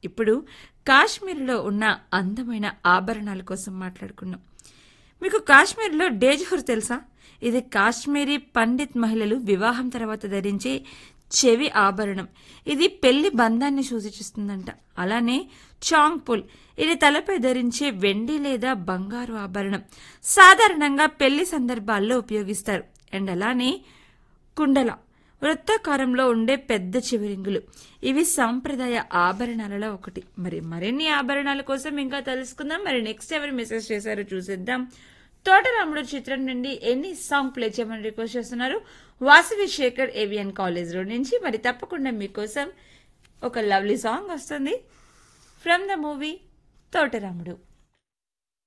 ఇప్పుడు కాశ్మీర్లో ఉన్న అందమైన ఆభరణాల కోసం మాట్లాడుకున్నాం మీకు కాశ్మీర్లో డేజ్హుర్ తెలుసా ఇది కాశ్మీరీ పండిత్ మహిళలు వివాహం తర్వాత ధరించే చెవి ఆభరణం ఇది పెళ్లి బంధాన్ని సూచిస్తుందంట అలానే చాంగ్ పుల్ ఇది తలపై ధరించే వెండి లేదా బంగారు ఆభరణం సాధారణంగా పెళ్లి సందర్భాల్లో ఉపయోగిస్తారు అండ్ అలానే కుండల వృత్తాకారంలో ఉండే పెద్ద చివరింగులు ఇవి సాంప్రదాయ ఆభరణాలలో ఒకటి మరి మరిన్ని ఆభరణాల కోసం ఇంకా తెలుసుకుందాం మరి నెక్స్ట్ ఎవరు మెసేజ్ చేశారో చూసేద్దాం తోటరాముడు చిత్రం నుండి ఎన్ని సాంగ్ ప్లే చేయమని రిక్వెస్ట్ చేస్తున్నారు వాసవి శేఖర్ ఏవియన్ కాలేజ్ రోడ్ నుంచి మరి తప్పకుండా మీకోసం ఒక లవ్లీ సాంగ్ వస్తుంది ఫ్రమ్ ద మూవీ తోటరాముడు